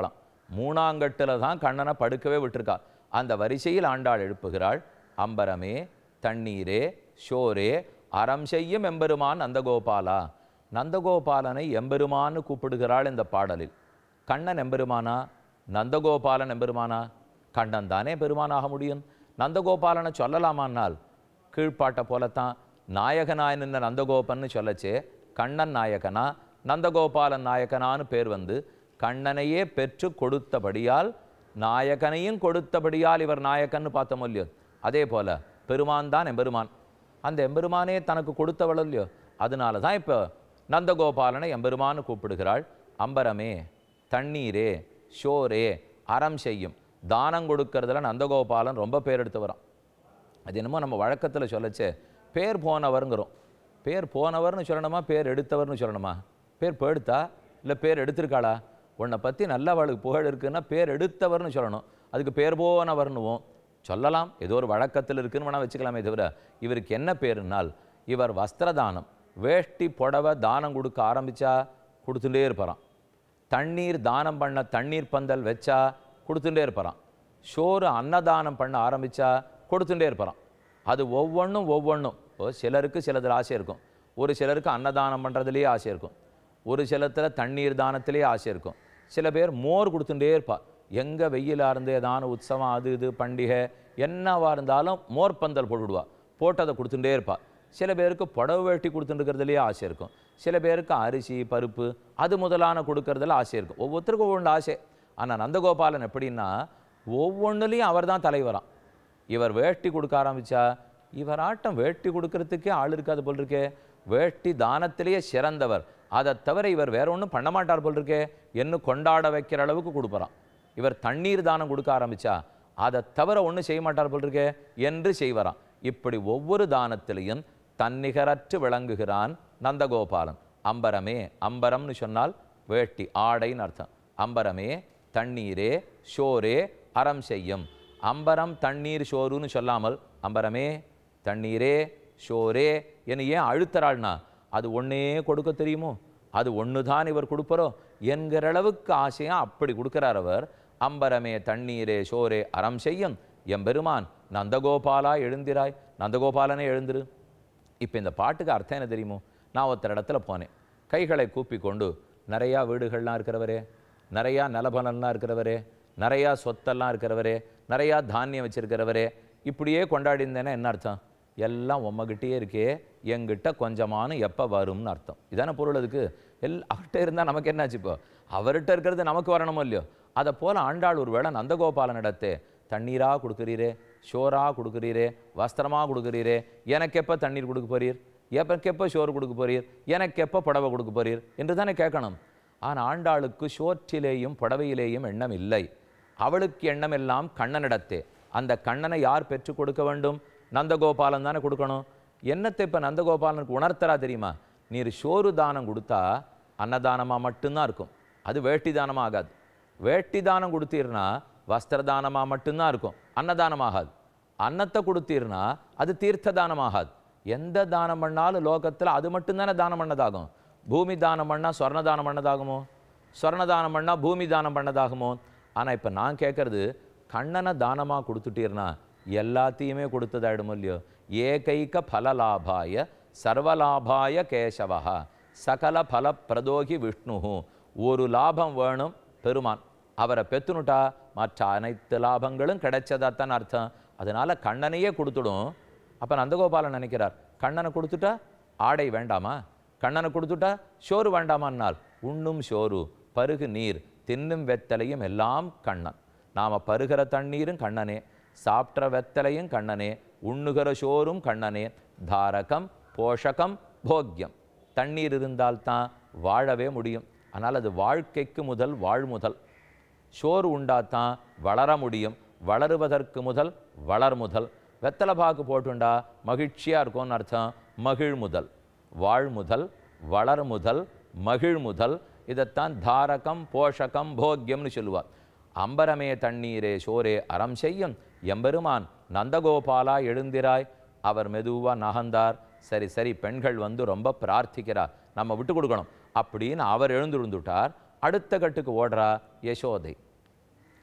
மூணாங்கட்டில் தான் கண்ணனை படுக்கவே விட்டுருக்கா அந்த வரிசையில் ஆண்டாள் எழுப்புகிறாள் அம்பரமே தண்ணீரே ஷோரே அறம் செய்யும் எம்பெருமான் நந்தகோபாலா நந்தகோபாலனை எம்பெருமான்னு கூப்பிடுகிறாள் இந்த பாடலில் கண்ணன் எம்பெருமானா நந்தகோபாலன் எம்பெருமானா கண்ணன் தானே பெருமானாக முடியும் நந்தகோபாலனை சொல்லலாமான்னால் கீழ்ப்பாட்டை போலத்தான் நாயகனாய் நின்ற நந்தகோபன்னு சொல்லச்சே கண்ணன் நாயகனா நந்தகோபாலன் நாயகனான்னு பேர் வந்து கண்ணனையே பெற்று கொடுத்தபடியால் நாயகனையும் கொடுத்தபடியால் இவர் நாயகன்னு பார்த்தோம் இல்லையோ அதே போல பெருமான் தான் எம்பெருமான் அந்த எம்பெருமானே தனக்கு கொடுத்தவள் இல்லையோ அதனால தான் இப்போ நந்தகோபாலனை எம்பெருமான்னு கூப்பிடுகிறாள் அம்பரமே தண்ணீரே ஷோரே அறம் செய்யும் தானம் கொடுக்கறதுல நந்தகோபாலன் ரொம்ப பேர் எடுத்து வரான் அது என்னமோ நம்ம வழக்கத்தில் சொல்லச்சே பேர் போனவருங்கிறோம் பேர் போனவர்னு சொல்லணுமா பேர் எடுத்தவர்னு சொல்லணுமா பேர் போஎடுத்தா இல்லை பேர் எடுத்திருக்காளா உன்னை பற்றி நல்ல அவளுக்கு புகழ் இருக்குன்னா பேர் எடுத்தவர்னு சொல்லணும் அதுக்கு பேர் போனவர்னுவோம் சொல்லலாம் ஏதோ ஒரு வழக்கத்தில் இருக்குன்னு வேணால் வச்சுக்கலாமே தவிர இவருக்கு என்ன பேருனால் இவர் வஸ்திரதானம் வேஷ்டி புடவை தானம் கொடுக்க ஆரம்பிச்சா கொடுத்துட்டே இருப்பாராம் தண்ணீர் தானம் பண்ண தண்ணீர் பந்தல் வச்சா கொடுத்துட்டே இருப்பாராம் சோறு அன்னதானம் பண்ண ஆரம்பிச்சா கொடுத்துட்டே இருப்பாராம் அது ஒவ்வொன்றும் ஒவ்வொன்றும் இப்போ சிலருக்கு சிலதில் ஆசை இருக்கும் ஒரு சிலருக்கு அன்னதானம் பண்ணுறதுலேயே ஆசை இருக்கும் ஒரு சிலத்தில் தண்ணீர் தானத்திலே ஆசை இருக்கும் சில பேர் மோர் கொடுத்துட்டே இருப்பா எங்கே வெயிலாக இருந்து ஏதான உற்சவம் அது இது பண்டிகை என்னவா இருந்தாலும் மோர் பந்தல் போட்டுவிடுவா போட்டு அதை கொடுத்துட்டே இருப்பா சில பேருக்கு புடவை வேட்டி கொடுத்துட்டுருக்கிறதுலேயே ஆசை இருக்கும் சில பேருக்கு அரிசி பருப்பு அது முதலான கொடுக்கறதுல ஆசை இருக்கும் ஒவ்வொருத்தருக்கும் ஒவ்வொன்று ஆசை ஆனால் நந்தகோபாலன் எப்படின்னா ஒவ்வொன்றுலேயும் அவர் தான் தலைவராம் இவர் வேட்டி கொடுக்க ஆரம்பிச்சா இவர் ஆட்டம் வேட்டி கொடுக்கறதுக்கே ஆள் இருக்காது போல் இருக்கே வேட்டி தானத்திலேயே சிறந்தவர் அதை தவிர இவர் வேற ஒன்றும் பண்ண மாட்டார் போல் இருக்கே என்ன கொண்டாட வைக்கிற அளவுக்கு கொடுப்பறான் இவர் தண்ணீர் தானம் கொடுக்க ஆரம்பிச்சா அதை தவிர ஒன்றும் செய்ய மாட்டார் போல் இருக்கே என்று செய்வராம் இப்படி ஒவ்வொரு தானத்திலையும் தன்னிகரற்று விளங்குகிறான் நந்தகோபாலன் அம்பரமே அம்பரம்னு சொன்னால் வேட்டி ஆடைன்னு அர்த்தம் அம்பரமே தண்ணீரே ஷோரே அறம் செய்யும் அம்பரம் தண்ணீர் ஷோருன்னு சொல்லாமல் அம்பரமே தண்ணீரே ஷோரே என ஏன் அழுத்தறாள்னா அது ஒண்ணே கொடுக்க தெரியுமோ அது ஒன்று தான் இவர் கொடுப்பரோ என்கிற அளவுக்கு ஆசையா அப்படி கொடுக்கிறார் அவர் அம்பரமே தண்ணீரே ஷோரே அறம் செய்யும் எம்பெருமான் நந்தகோபாலா எழுந்திராய் நந்தகோபாலனே எழுந்திரு இப்போ இந்த பாட்டுக்கு அர்த்தம் என்ன தெரியுமோ நான் ஒருத்தர் இடத்துல போனேன் கைகளை கூப்பி கொண்டு நிறையா வீடுகள்லாம் இருக்கிறவரே நிறையா நிலபலன்லாம் இருக்கிறவரே நிறையா சொத்தெல்லாம் இருக்கிறவரே நிறையா தானியம் வச்சிருக்கிறவரே இப்படியே கொண்டாடிந்தேன்னா என்ன அர்த்தம் எல்லாம் உம்மகிட்டயே இருக்கே எங்கிட்ட கொஞ்சமானு எப்போ வரும்னு அர்த்தம் இதான பொருள் அதுக்கு எல் அவர்கிட்ட இருந்தால் நமக்கு என்னாச்சு இப்போ அவர்கிட்ட இருக்கிறது நமக்கு வரணுமோ இல்லையோ அதை போல் ஆண்டாள் ஒரு வேளை நந்தகோபாலனிடத்தே தண்ணீரா கொடுக்குறீரே ஷோரா கொடுக்குறீரே வஸ்திரமா கொடுக்குறீரே எனக்கு எப்போ தண்ணீர் கொடுக்க போறீர் எனக்கு எப்போ ஷோர் கொடுக்க போறீர் எனக்கு எப்போ புடவை கொடுக்க போறீர் என்று தானே கேட்கணும் ஆனால் ஆண்டாளுக்கு ஷோற்றிலேயும் புடவையிலேயும் எண்ணம் இல்லை அவளுக்கு எண்ணம் எல்லாம் கண்ணனிடத்தே அந்த கண்ணனை யார் பெற்றுக் கொடுக்க வேண்டும் நந்தகோபாலன் தானே கொடுக்கணும் என்னத்தை இப்போ நந்தகோபாலனுக்கு உணர்த்தரா தெரியுமா நீர் சோறு தானம் கொடுத்தா அன்னதானமாக மட்டும்தான் இருக்கும் அது வேட்டி தானமாக ஆகாது வேட்டி தானம் கொடுத்தீர்னா வஸ்திர தானமாக மட்டும்தான் இருக்கும் அன்னதானம் ஆகாது அன்னத்தை கொடுத்தீர்னா அது தீர்த்த தானம் ஆகாது எந்த தானம் பண்ணாலும் லோகத்தில் அது மட்டும்தானே தானம் பண்ணதாகும் பூமி தானம் பண்ணால் சொர்ண தானம் பண்ணதாகுமோ சொர்ண தானம் பண்ணால் பூமி தானம் பண்ணதாகுமோ ஆனால் இப்போ நான் கேட்கறது கண்ணனை தானமாக கொடுத்துட்டீர்னா எல்லாத்தையுமே கொடுத்ததாயிடுமோ இல்லையோ ஏகைக்க பலலாபாய சர்வலாபாய கேசவா சகல பல பிரதோகி விஷ்ணு ஒரு லாபம் வேணும் பெருமான் அவரை பெத்துனுட்டா மற்ற அனைத்து லாபங்களும் கிடைச்சதாத்தான் அர்த்தம் அதனால கண்ணனையே கொடுத்துடும் அப்போ நந்தகோபாலன் நினைக்கிறார் கண்ணனை கொடுத்துட்டா ஆடை வேண்டாமா கண்ணனை கொடுத்துட்டா சோறு வேண்டாமான்னால் உண்ணும் சோறு பருகு நீர் தின்னும் வெத்தலையும் எல்லாம் கண்ணன் நாம பருகிற தண்ணீரும் கண்ணனே சாப்பிட்ற வெத்தலையும் கண்ணனே உண்ணுகிற சோறும் கண்ணனே தாரகம் போஷகம் போக்கியம் தண்ணீர் இருந்தால்தான் வாழவே முடியும் ஆனால் அது வாழ்க்கைக்கு முதல் வாழ் முதல் சோறு உண்டாத்தான் வளர முடியும் வளருவதற்கு முதல் வளர் முதல் வெத்தலை பாக்கு போட்டுண்டா மகிழ்ச்சியாக இருக்கும்னு அர்த்தம் மகிழ் முதல் வாழ் முதல் வளர் முதல் மகிழ் முதல் இதைத்தான் தாரகம் போஷகம் போக்கியம்னு சொல்லுவார் அம்பரமே தண்ணீரே சோரே அறம் செய்யும் எம்பெருமான் நந்தகோபாலா எழுந்திராய் அவர் மெதுவா நகர்ந்தார் சரி சரி பெண்கள் வந்து ரொம்ப பிரார்த்திக்கிறார் நம்ம விட்டு கொடுக்கணும் அப்படின்னு அவர் எழுந்திருந்துட்டார் அடுத்த கட்டுக்கு ஓடுறா யசோதை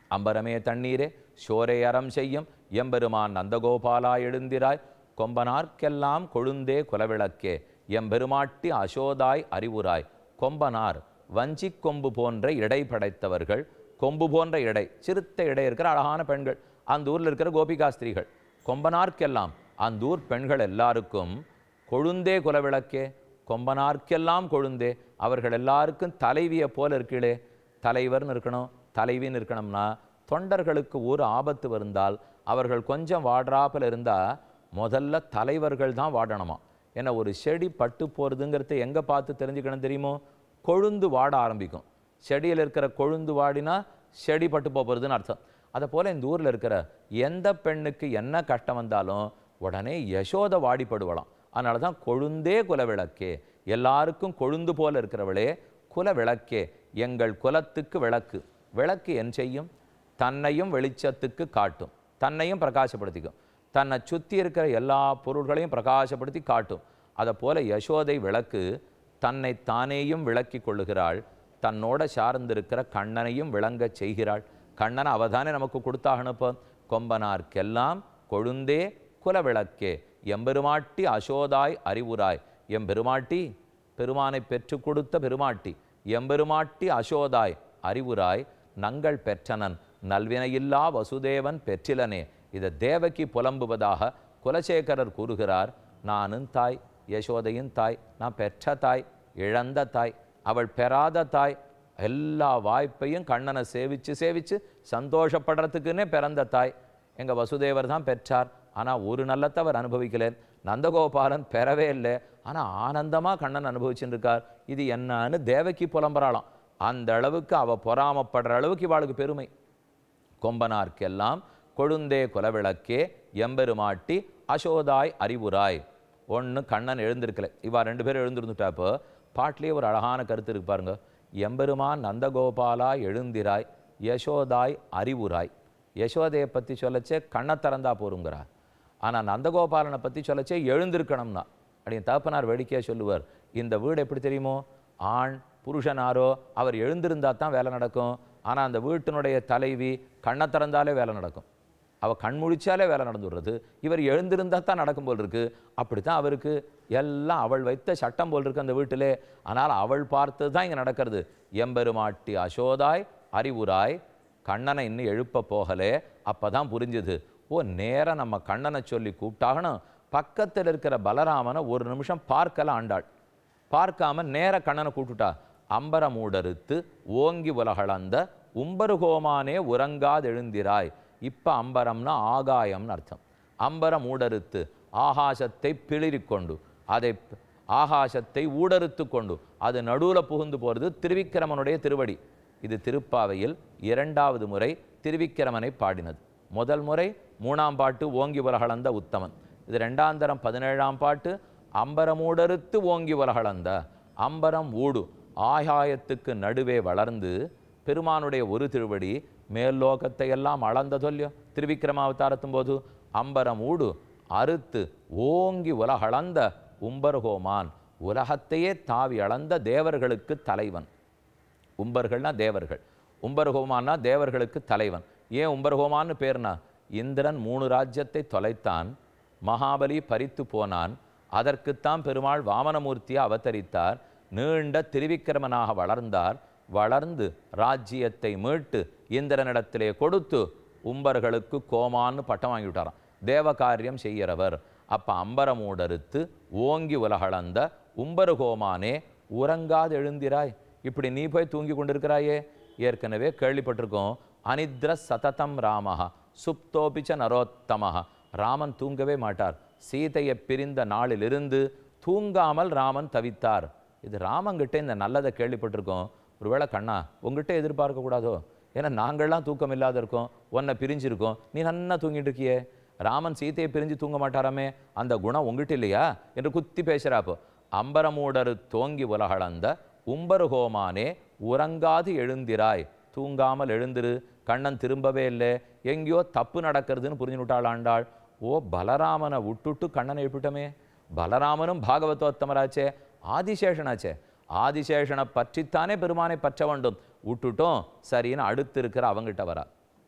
அம்பரமே தண்ணீரே சோரே அறம் செய்யும் எம்பெருமான் நந்தகோபாலா எழுந்திராய் கொம்பனார்க்கெல்லாம் கொழுந்தே குலவிளக்கே எம்பெருமாட்டி அசோதாய் அறிவுராய் கொம்பனார் வஞ்சி கொம்பு போன்ற இடை படைத்தவர்கள் கொம்பு போன்ற இடை சிறுத்த இடை இருக்கிற அழகான பெண்கள் அந்த ஊரில் இருக்கிற கோபிகா ஸ்திரீகள் கொம்பனார்க்கெல்லாம் அந்த ஊர் பெண்கள் எல்லாருக்கும் கொழுந்தே குலவிளக்கே கொம்பனார்க்கெல்லாம் கொழுந்தே அவர்கள் எல்லாருக்கும் தலைவியை போல இருக்கீளே தலைவர்னு இருக்கணும் தலைவின்னு இருக்கணும்னா தொண்டர்களுக்கு ஒரு ஆபத்து வந்தால் அவர்கள் கொஞ்சம் வாடுறாப்பில் இருந்தால் முதல்ல தலைவர்கள் தான் வாடணுமா ஏன்னா ஒரு செடி பட்டு போகிறதுங்கிறத எங்கே பார்த்து தெரிஞ்சுக்கணும் தெரியுமோ கொழுந்து வாட ஆரம்பிக்கும் செடியில் இருக்கிற கொழுந்து வாடினா செடி பட்டு போகிறதுன்னு அர்த்தம் அதை போல் இந்த ஊரில் இருக்கிற எந்த பெண்ணுக்கு என்ன கஷ்டம் வந்தாலும் உடனே யசோத வாடிப்படுவலாம் அதனால தான் கொழுந்தே குலவிளக்கே எல்லாருக்கும் கொழுந்து போல இருக்கிறவளே குல விளக்கே எங்கள் குலத்துக்கு விளக்கு விளக்கு என் செய்யும் தன்னையும் வெளிச்சத்துக்கு காட்டும் தன்னையும் பிரகாசப்படுத்திக்கும் தன்னை சுற்றி இருக்கிற எல்லா பொருள்களையும் பிரகாசப்படுத்தி காட்டும் அதை போல யசோதை விளக்கு தன்னை தானேயும் விளக்கி கொள்ளுகிறாள் தன்னோட சார்ந்திருக்கிற கண்ணனையும் விளங்கச் செய்கிறாள் கண்ணனை அவதானே நமக்கு கொடுத்தாகணுப்போ கொம்பனார்க்கெல்லாம் கொழுந்தே குலவிளக்கே எம்பெருமாட்டி அசோதாய் அறிவுராய் எம்பெருமாட்டி பெருமானை பெற்றுக் கொடுத்த பெருமாட்டி எம்பெருமாட்டி அசோதாய் அறிவுராய் நங்கள் பெற்றனன் நல்வினையில்லா வசுதேவன் பெற்றிலனே இதை தேவகி புலம்புவதாக குலசேகரர் கூறுகிறார் நானும் தாய் யசோதையின் தாய் நான் பெற்ற தாய் இழந்த தாய் அவள் பெறாத தாய் எல்லா வாய்ப்பையும் கண்ணனை சேவிச்சு சேவிச்சு சந்தோஷப்படுறதுக்குன்னே பிறந்த தாய் எங்க வசுதேவர் தான் பெற்றார் ஆனா ஒரு நல்லத்தை அவர் அனுபவிக்கல நந்தகோபாலன் பெறவே இல்லை ஆனா ஆனந்தமா கண்ணன் அனுபவிச்சுட்டு இருக்கார் இது என்னன்னு தேவகி புலம்புறாளாம் அந்த அளவுக்கு அவ பொறாமப்படுற அளவுக்கு இவாளுக்கு பெருமை கொம்பனார்க்கெல்லாம் கொழுந்தே குலவிளக்கே எம்பெருமாட்டி அசோதாய் அறிவுராய் ஒன்று கண்ணன் எழுந்திருக்கல இவா ரெண்டு பேரும் எழுந்திருந்துட்டா இப்போ பாட்டிலேயே ஒரு அழகான கருத்து இருக்கு பாருங்க எம்பெருமான் நந்தகோபாலா எழுந்திராய் யசோதாய் அறிவுராய் யசோதையை பற்றி சொல்லச்சே கண்ணை திறந்தா போருங்கிறா ஆனால் நந்தகோபாலனை பற்றி சொல்லச்சே எழுந்திருக்கணும்னா அப்படின்னு தகப்பனார் வேடிக்கையாக சொல்லுவார் இந்த வீடு எப்படி தெரியுமோ ஆண் புருஷனாரோ அவர் எழுந்திருந்தா தான் வேலை நடக்கும் ஆனால் அந்த வீட்டினுடைய தலைவி கண்ணை திறந்தாலே வேலை நடக்கும் அவ கண் முழிச்சாலே வேலை நடந்துடுறது இவர் எழுந்திருந்தா தான் நடக்கும் போல் இருக்கு அப்படித்தான் அவருக்கு எல்லாம் அவள் வைத்த சட்டம் போல் இருக்கு அந்த வீட்டிலே ஆனால் அவள் பார்த்தது தான் இங்கே நடக்கிறது எம்பெருமாட்டி அசோதாய் அறிவுராய் கண்ணனை இன்னும் எழுப்ப போகலே அப்பதான் புரிஞ்சுது ஓ நேரா நம்ம கண்ணனை சொல்லி கூப்பிட்டாகணும் பக்கத்தில் இருக்கிற பலராமனை ஒரு நிமிஷம் பார்க்கல ஆண்டாள் பார்க்காம நேர கண்ணனை கூட்டுட்டா அம்பரமூடறுத்து ஓங்கி உலகளந்த உம்பருகோமானே உறங்காதெழுந்திராய் இப்ப அம்பரம்னா ஆகாயம்னு அர்த்தம் அம்பரம் ஊடறுத்து ஆகாசத்தை பிளிரிக்கொண்டு அதை ப- ஆகாசத்தை ஊடறுத்து கொண்டு அது நடுவுல புகுந்து போறது திருவிக்கிரமனுடைய திருவடி இது திருப்பாவையில் இரண்டாவது முறை திருவிக்கிரமனை பாடினது முதல் முறை மூணாம் பாட்டு ஓங்கி உலகளந்த உத்தமன் இது ரெண்டாந்தரம் பதினேழாம் பாட்டு அம்பரமூடறுத்து ஓங்கி உலகளந்த அம்பரம் ஊடு ஆகாயத்துக்கு நடுவே வளர்ந்து பெருமானுடைய ஒரு திருவடி மேல் லோகத்தை எல்லாம் அளந்த சொல்லியோ திருவிக்கிரமாவதாரத்தும் போது அம்பரம் ஊடு அறுத்து ஓங்கி உலகளந்த உம்பர்கோமான் உலகத்தையே தாவி அளந்த தேவர்களுக்கு தலைவன் உம்பர்கள்னா தேவர்கள் உம்பர்ஹோமான்னா தேவர்களுக்கு தலைவன் ஏன் உம்பர்ஹோமான்னு பேர்னா இந்திரன் மூணு ராஜ்யத்தை தொலைத்தான் மகாபலி பறித்து போனான் அதற்குத்தான் பெருமாள் வாமனமூர்த்தியை அவதரித்தார் நீண்ட திருவிக்கிரமனாக வளர்ந்தார் வளர்ந்து ராஜ்யத்தை மீட்டு இந்திரனிடத்திலே கொடுத்து உம்பர்களுக்கு கோமான்னு பட்டம் வாங்கி விட்டாராம் தேவ காரியம் செய்கிறவர் அப்ப அம்பரமூடறுத்து ஓங்கி உலகளந்த உம்பரு கோமானே உறங்காது எழுந்திராய் இப்படி நீ போய் தூங்கி கொண்டிருக்கிறாயே ஏற்கனவே கேள்விப்பட்டிருக்கோம் அனித்ர சததம் ராமஹ சுப்தோபிச்ச நரோத்தமஹ ராமன் தூங்கவே மாட்டார் சீதையை பிரிந்த நாளிலிருந்து தூங்காமல் ராமன் தவித்தார் இது ராமங்கிட்ட இந்த நல்லதை கேள்விப்பட்டிருக்கோம் ஒருவேளை கண்ணா உங்ககிட்ட எதிர்பார்க்க கூடாதோ ஏன்னா நாங்கள்லாம் தூக்கம் இல்லாத இருக்கோம் உன்னை பிரிஞ்சிருக்கோம் நீ நன்னா தூங்கிட்டு இருக்கியே ராமன் சீதையை பிரிஞ்சு தூங்க மாட்டாராமே அந்த குணம் உங்ககிட்ட இல்லையா என்று குத்தி பேசுறாப்போ அம்பரமூடரு தோங்கி உலகளந்த உம்பரு ஹோமானே உறங்காது எழுந்திராய் தூங்காமல் எழுந்திரு கண்ணன் திரும்பவே இல்லை எங்கேயோ தப்பு நடக்கிறதுன்னு புரிஞ்சு விட்டாள் ஆண்டாள் ஓ பலராமனை விட்டுட்டு கண்ணனை எழுப்பிட்டோமே பலராமனும் பாகவதோத்தமராச்சே ஆதிசேஷனாச்சே ஆதிசேஷனை பற்றித்தானே பெருமானை பற்ற வேண்டும் விட்டுட்டோம் சரின்னு அடுத்து இருக்கிற அவங்கிட்ட வரா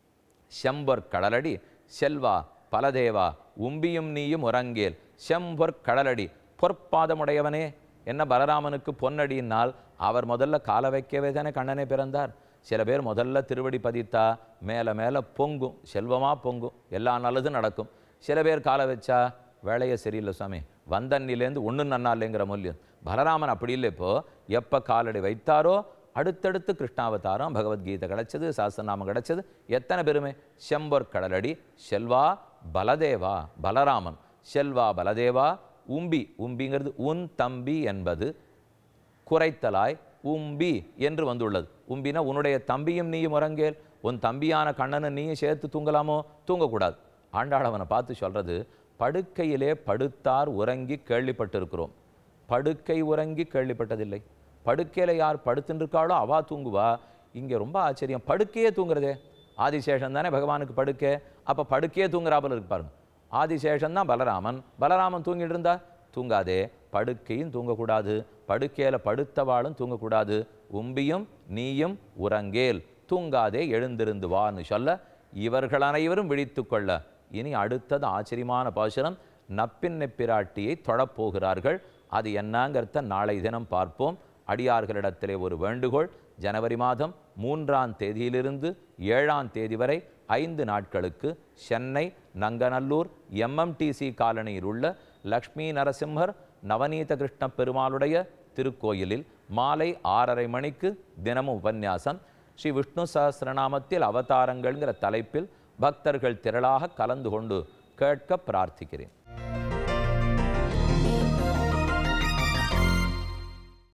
செம்பொற் கடலடி செல்வா பலதேவா உம்பியும் நீயும் உறங்கேல் செம்பொற் கடலடி பொற்பாதமுடையவனே என்ன பலராமனுக்கு பொன்னடியினால் அவர் முதல்ல கால வைக்கவே தானே கண்ணனே பிறந்தார் சில பேர் முதல்ல திருவடி பதித்தா மேலே மேலே பொங்கும் செல்வமாக பொங்கும் எல்லா நல்லதும் நடக்கும் சில பேர் காலை வச்சா வேலையே சரியில்லை சுவாமி வந்தன்னிலேருந்து ஒன்றும் நன்னா இல்லைங்கிற மூல்யம் பலராமன் அப்படி இல்லை இப்போ எப்போ காலடி வைத்தாரோ அடுத்தடுத்து கிருஷ்ணாவதாரம் பகவத்கீதை கிடைச்சது சாஸ்திரநாமம் கிடைச்சது எத்தனை பெருமை செம்பொற் கடலடி செல்வா பலதேவா பலராமன் செல்வா பலதேவா உம்பி உம்பிங்கிறது உன் தம்பி என்பது குறைத்தலாய் உம்பி என்று வந்துள்ளது உம்பினா உன்னுடைய தம்பியும் நீயும் உறங்கேல் உன் தம்பியான கண்ணனை நீயும் சேர்த்து தூங்கலாமோ தூங்கக்கூடாது ஆண்டாளவனை பார்த்து சொல்றது படுக்கையிலே படுத்தார் உறங்கி கேள்விப்பட்டிருக்கிறோம் படுக்கை உறங்கி கேள்விப்பட்டதில்லை படுக்கையில யார் படுத்துன்னு இருக்காளோ அவா தூங்குவா இங்க ரொம்ப ஆச்சரியம் படுக்கையே தூங்குறதே ஆதிசேஷன் தானே பகவானுக்கு படுக்கை அப்ப படுக்கையே தூங்குறாப்புல இருக்கு பாருங்க ஆதிசேஷன் தான் பலராமன் பலராமன் தூங்கிட்டு இருந்தா தூங்காதே படுக்கையும் தூங்கக்கூடாது படுக்கையில படுத்தவாளும் தூங்கக்கூடாது உம்பியும் நீயும் உறங்கேல் தூங்காதே எழுந்திருந்து வான்னு சொல்ல இவர்கள் அனைவரும் விழித்து கொள்ள இனி அடுத்தது ஆச்சரியமான பாசுரம் நப்பின்னை பிராட்டியை தொழப்போகிறார்கள் அது என்னங்கிறத நாளை தினம் பார்ப்போம் அடியார்களிடத்திலே ஒரு வேண்டுகோள் ஜனவரி மாதம் மூன்றாம் தேதியிலிருந்து ஏழாம் தேதி வரை ஐந்து நாட்களுக்கு சென்னை நங்கநல்லூர் எம்எம்டிசி காலனியில் உள்ள லக்ஷ்மி நரசிம்மர் நவநீத கிருஷ்ண பெருமாளுடைய திருக்கோயிலில் மாலை ஆறரை மணிக்கு தினமும் உபன்யாசம் ஸ்ரீ விஷ்ணு சஹஸ்ரநாமத்தில் அவதாரங்கள்ங்கிற தலைப்பில் பக்தர்கள் திரளாக கலந்து கொண்டு கேட்க பிரார்த்திக்கிறேன்